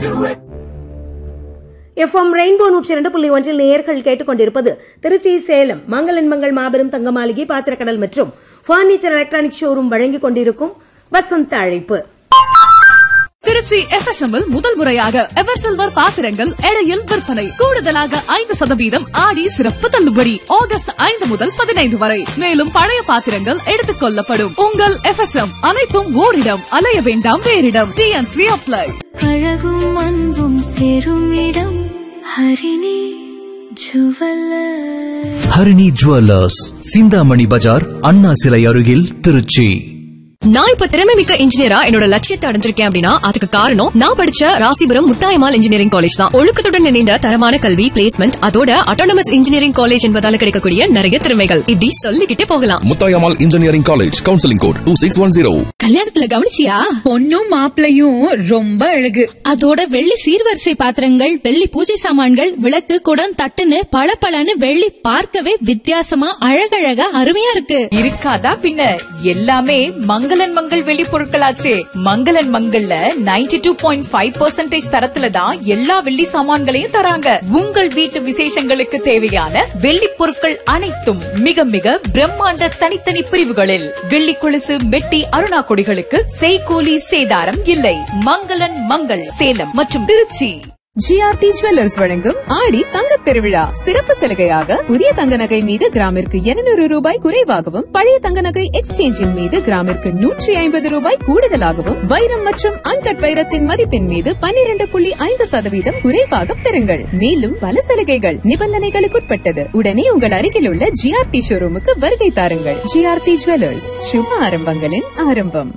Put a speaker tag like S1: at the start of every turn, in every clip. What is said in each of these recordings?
S1: FM rainbow நூற்றி இரண்டு புள்ளி ஒன்றில் நேயர்கள் கேட்டுக்கொண்டிருப்பது திருச்சி சேலம் மங்களன் மங்கள் மாபெரும் தங்க மாளிகை பாத்திரக்கடல் மற்றும் பர்னிச்சர் எலக்ட்ரானிக் ஷோரூம் வழங்கிக் கொண்டிருக்கும் வசந்த அழைப்பு
S2: திருச்சி எஃப்எஸ்எம் முதல் முறையாக எவர் சில்வர் பாத்திரங்கள் எடையில் விற்பனை கூடுதலாக ஐந்து சதவீதம் ஆடி சிறப்பு தள்ளுபடி ஆகஸ்ட் ஐந்து முதல் பதினைந்து வரை மேலும் பழைய பாத்திரங்கள் எடுத்துக் கொள்ளப்படும் உங்கள் எஃப்எஸ்எம் அனைத்தும் ஓரிடம் அலைய வேண்டாம் வேறிடம் டிஎன்சி அப்ளை
S3: அழகும் அன்பும் சேரும் இடம் ஹரிணி ஜுவல்லர்
S4: ஹரிணி ஜுவல்லர்ஸ் சிந்தாமணி பஜார் அண்ணா சிலை அருகில் திருச்சி
S5: நான் இப்ப திறமை மிக்க இன்ஜினியரா என்னோட லட்சியத்தை அடைஞ்சிருக்கேன் அப்படின்னா அதுக்கு காரணம் நான் படிச்ச ராசிபுரம் முத்தாயமால் இன்ஜினியரிங் காலேஜ் தான் ஒழுக்கத்துடன் இணைந்த தரமான கல்வி பிளேஸ்மெண்ட் அதோட அட்டானமஸ் இன்ஜினியரிங் காலேஜ் என்பதால கிடைக்கக்கூடிய நிறைய திறமைகள் இப்படி சொல்லிக்கிட்டே போகலாம்
S6: Muthayammal engineering college counselling code two six one zero
S2: கல்யாணத்துல கவனிச்சியா
S7: பொண்ணும் மாப்பிளையும் ரொம்ப அழகு
S8: அதோட வெள்ளி சீர்வரிசை பாத்திரங்கள் வெள்ளி பூஜை சாமான்கள் விளக்கு குடம் தட்டுன்னு பளபளன்னு வெள்ளி பார்க்கவே வித்தியாசமா அழகழகா அருமையா இருக்கு
S7: இருக்காதா பின்ன எல்லாமே மங்களன் மங்கள் வெளி பொருட்களாச்சே மங்களன் மங்கள்ல 92.5% டூ பாயிண்ட் ஃபைவ் பர்சன்டேஜ் தரத்துல தான் எல்லா வெள்ளி சாமான்களையும் தராங்க உங்கள் வீட்டு விசேஷங்களுக்கு தேவையான வெள்ளி பொருட்கள் அனைத்தும் மிக மிக பிரம்மாண்ட தனித்தனி பிரிவுகளில் வெள்ளி கொலுசு மெட்டி அருணா கொடிகளுக்கு செய்கூலி சேதாரம் இல்லை மங்களன் மங்கள் சேலம் மற்றும் திருச்சி
S9: ஜிஆர்டி ஜுவல்லர்ஸ் வழங்கும் ஆடி தங்கத் திருவிழா சிறப்பு சலுகையாக புதிய தங்க நகை மீது கிராமிற்கு 200 ரூபாய் குறைவாகவும் பழைய தங்க நகை எக்ஸ்சேஞ்சின் மீது கிராமிற்கு நூற்றி ஐம்பது ரூபாய் கூடுதலாகவும் வைரம் மற்றும் அன்கட் வைரத்தின் மதிப்பின் மீது 12.5% புள்ளி ஐந்து சதவீதம் குறைவாக பெறுங்கள் மேலும் பல சலுகைகள் நிபந்தனைகளுக்குட்பட்டது உடனே உங்கள் அருகில் உள்ள ஜிஆர்டி ஷோரூமுக்கு வருகை தாருங்கள் ஜிஆர்டி ஜுவல்லர்ஸ் சுப ஆரம்பங்களின் ஆரம்பம்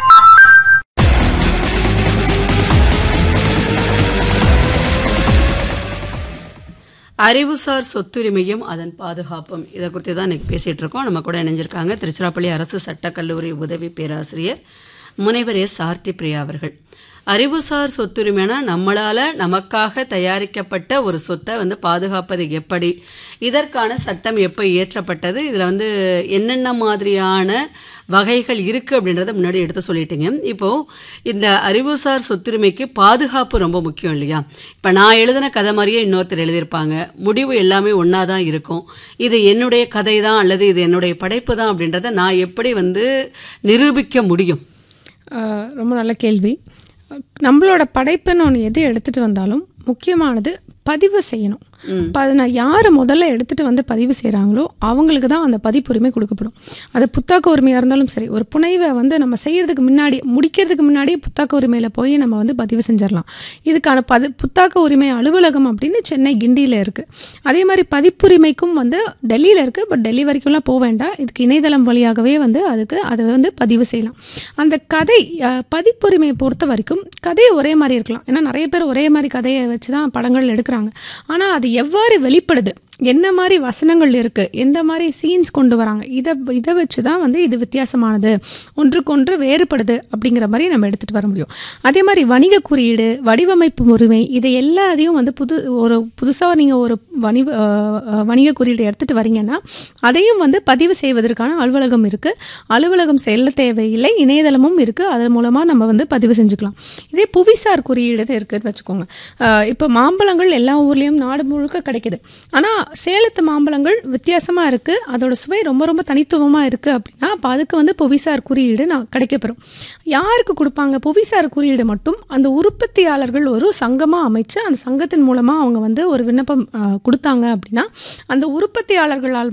S10: அறிவுசார் சொத்துரிமையும் அதன் பாதுகாப்பும் இதை குறித்து தான் இன்னைக்கு பேசிட்டு இருக்கோம் நம்ம கூட இணைஞ்சிருக்காங்க திருச்சிராப்பள்ளி அரசு சட்டக்கல்லூரி உதவி பேராசிரியர் முனைவர் எஸ் ஆர்த்தி பிரியா அவர்கள் அறிவுசார் சொத்துரிமைனா நம்மளால நமக்காக தயாரிக்கப்பட்ட ஒரு சொத்தை வந்து பாதுகாப்பது எப்படி இதற்கான சட்டம் எப்போ இயற்றப்பட்டது இதில் வந்து என்னென்ன மாதிரியான வகைகள் இருக்கு அப்படின்றத முன்னாடி எடுத்து சொல்லிட்டீங்க இப்போ இந்த அறிவுசார் சொத்துரிமைக்கு பாதுகாப்பு ரொம்ப முக்கியம் இல்லையா இப்போ நான் எழுதின கதை மாதிரியே இன்னொருத்தர் எழுதியிருப்பாங்க முடிவு எல்லாமே ஒன்றா தான் இருக்கும் இது என்னுடைய கதை தான் அல்லது இது என்னுடைய படைப்பு தான் அப்படின்றத நான் எப்படி வந்து நிரூபிக்க முடியும்
S11: ஆஹ் ரொம்ப நல்ல கேள்வி நம்மளோட படைப்புன்னு ஒன்று எது எடுத்துகிட்டு வந்தாலும் முக்கியமானது பதிவு செய்யணும் இப்போ அதை நான் யார் முதல்ல எடுத்துகிட்டு வந்து பதிவு செய்கிறாங்களோ அவங்களுக்கு தான் அந்த பதிப்புரிமை கொடுக்கப்படும் அது புத்தாக்க உரிமையாக இருந்தாலும் சரி ஒரு புனைவை வந்து நம்ம செய்கிறதுக்கு முன்னாடி முடிக்கிறதுக்கு முன்னாடியே புத்தாக்க உரிமையில் போய் நம்ம வந்து பதிவு செஞ்சிடலாம் இதுக்கான பதி புத்தாக்க உரிமை அலுவலகம் அப்படின்னு சென்னை கிண்டியில் இருக்குது அதே மாதிரி பதிப்புரிமைக்கும் வந்து டெல்லியில் இருக்குது பட் டெல்லி வரைக்கும்லாம் போக வேண்டாம் இதுக்கு இணையதளம் வழியாகவே வந்து அதுக்கு அதை வந்து பதிவு செய்யலாம் அந்த கதை அஹ், பதிப்புரிமையை பொறுத்த வரைக்கும் கதை ஒரே மாதிரி இருக்கலாம் ஏன்னா நிறைய பேர் ஒரே மாதிரி கதையை வச்சு தான் படங்கள் எடுக்கிறாங்க ஆனால் அது எவ்வாறு வெளிப்படுது என்ன மாதிரி வசனங்கள் இருக்குது எந்த மாதிரி சீன்ஸ் கொண்டு வராங்க இதை இதை வச்சு தான் வந்து இது வித்தியாசமானது ஒன்றுக்கொன்று வேறுபடுது அப்படிங்கிற மாதிரி நம்ம எடுத்துகிட்டு வர முடியும் அதே மாதிரி வணிக குறியீடு வடிவமைப்பு உரிமை இதை எல்லாத்தையும் வந்து புது ஒரு புதுசாக நீங்கள் ஒரு வணிக அஹ், அஹ், வணிக குறியீடு எடுத்துகிட்டு வரீங்கன்னா அதையும் வந்து பதிவு செய்வதற்கான அலுவலகம் இருக்குது அலுவலகம் செல்ல தேவையில்லை இணையதளமும் இருக்குது அதன் மூலமாக நம்ம வந்து பதிவு செஞ்சுக்கலாம் இதே புவிசார் குறியீடுன்னு இருக்குதுன்னு வச்சுக்கோங்க அஹ், இப்போ மாம்பழங்கள் எல்லா ஊர்லேயும் நாடு முழுக்க கிடைக்குது ஆனால் சேலத்து மாம்பழங்கள் வித்தியாசமாக இருக்குது அதோட சுவை ரொம்ப ரொம்ப தனித்துவமாக இருக்குது அப்படின்னா அப்போ அதுக்கு வந்து புவிசார் குறியீடு நான் கிடைக்கப்பெறும் யாருக்கு கொடுப்பாங்க புவிசார் குறியீடு மட்டும் அந்த உற்பத்தியாளர்கள் ஒரு சங்கமாக அமைச்சு அந்த சங்கத்தின் மூலமாக அவங்க வந்து ஒரு விண்ணப்பம் அஹ், கொடுத்தாங்க அப்படின்னா அந்த உற்பத்தியாளர்களால்